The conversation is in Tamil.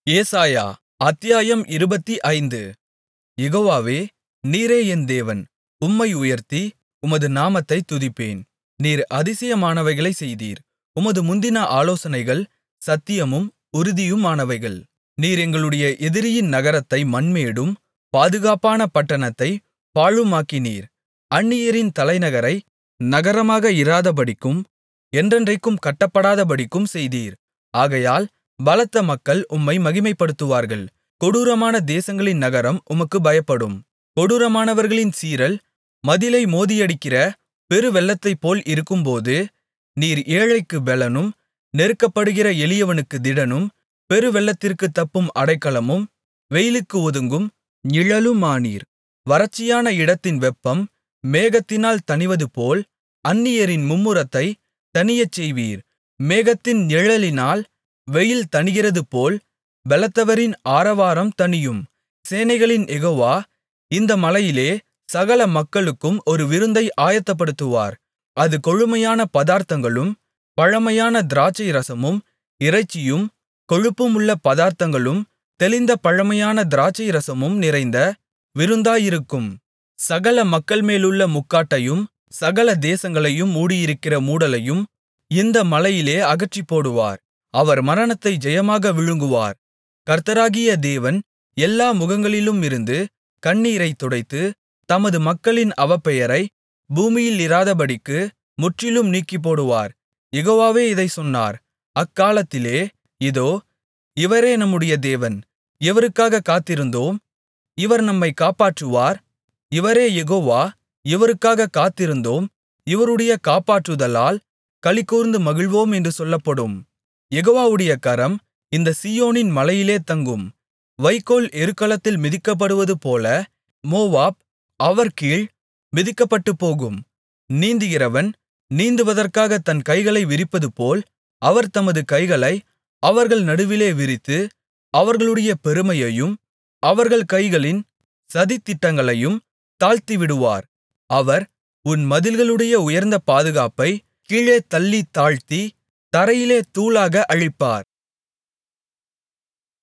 ஏசாயா அத்தியாயம் இருபத்தைந்து யெகோவாவே நீரே என் தேவன் உம்மை உயர்த்தி உமது நாமத்தைத் துதிப்பேன் நீர் அதிசயமானவைகளைச் செய்தீர் உமது முந்தின ஆலோசனைகள் சத்தியமும் உறுதியுமானவைகள் நீர் எங்களுடைய எதிரியின் நகரத்தை மண்மேடும் பாதுகாப்பான பட்டணத்தைப் பாழுமாக்கினீர் அந்நியரின் தலைநகரை நகரமாக இராதபடிக்கும் என்றென்றைக்கும் கட்டப்படாதபடிக்கும் செய்தீர் ஆகையால் பலத்த மக்கள் உம்மை மகிமைப்படுத்துவார்கள் கொடூரமான தேசங்களின் நகரம் உமக்குப் பயப்படும் கொடூரமானவர்களின் சீறல் மதிலை மோதியடிக்கிற பெருவெள்ளத்தைப்போல் இருக்கும்போது நீர் ஏழைக்குப் பெலனும் நெருக்கப்படுகிற எளியவனுக்குத் திடனும் பெருவெள்ளத்திற்குத் தப்பும் அடைக்கலமும் வெயிலுக்கு ஒதுங்கும் நிழலுமானீர் வறட்சியான இடத்தின் வெப்பம் மேகத்தினால் தணிவதுபோல் அந்நியரின் மும்முரத்தைத் தணியச்செய்வீர் மேகத்தின் நிழலினால் வெயில் தணிகிறதுபோல் பெலத்தவரின் ஆரவாரம் தணியும் சேனைகளின் யெகோவா இந்த மலையிலே சகல மக்களுக்கும் ஒரு விருந்தை ஆயத்தப்படுத்துவார் அது கொழுமையான பதார்த்தங்களும் பழமையான திராட்சைரசமும் இறைச்சியும் கொழுப்புமுள்ள பதார்த்தங்களும் தெளிந்த பழமையான திராட்சைரசமும் நிறைந்த விருந்தாயிருக்கும் சகல மக்கள்மேலுள்ள முக்காட்டையும் சகல தேசங்களையும் மூடியிருக்கிற மூடலையும் இந்த மலையிலே அகற்றிப்போடுவார் அவர் மரணத்தை ஜெயமாக விழுங்குவார் கர்த்தராகிய தேவன் எல்லா முகங்களிலுமிருந்து கண்ணீரைத் துடைத்து தமது மக்களின் அவப்பெயரை பூமியில் இராதபடிக்கு முற்றிலும் நீக்கிப்போடுவார் யெகோவாவே இதைச் சொன்னார் அக்காலத்திலே இதோ இவரே நம்முடைய தேவன் இவருக்காகக் காத்திருந்தோம் இவர் நம்மைக் காப்பாற்றுவார் இவரே யெகோவா இவருக்காகக் காத்திருந்தோம் இவருடைய காப்பாற்றுதலால் களிகூர்ந்து மகிழ்வோம் என்று சொல்லப்படும் யெகோவாவுடைய கரம் இந்த சீயோனின் மலையிலே தங்கும் வைக்கோல் எருக்களத்தில் மிதிக்கப்படுவதுபோல மோவாப் அவர் கீழ் மிதிக்கப்பட்டுப்போகும் நீந்துகிறவன் நீந்துவதற்காகத் தன் கைகளை விரிப்பதுபோல் அவர் தமது கைகளை அவர்கள் நடுவிலே விரித்து அவர்களுடைய பெருமையையும் அவர்கள் கைகளின் சதித்திட்டங்களையும் தாழ்த்திவிடுவார் அவர் உன் மதில்களுடைய உயர்ந்த பாதுகாப்பைக் கீழே தள்ளித் தாழ்த்தி தரையிலே தூளாக அழிப்பார்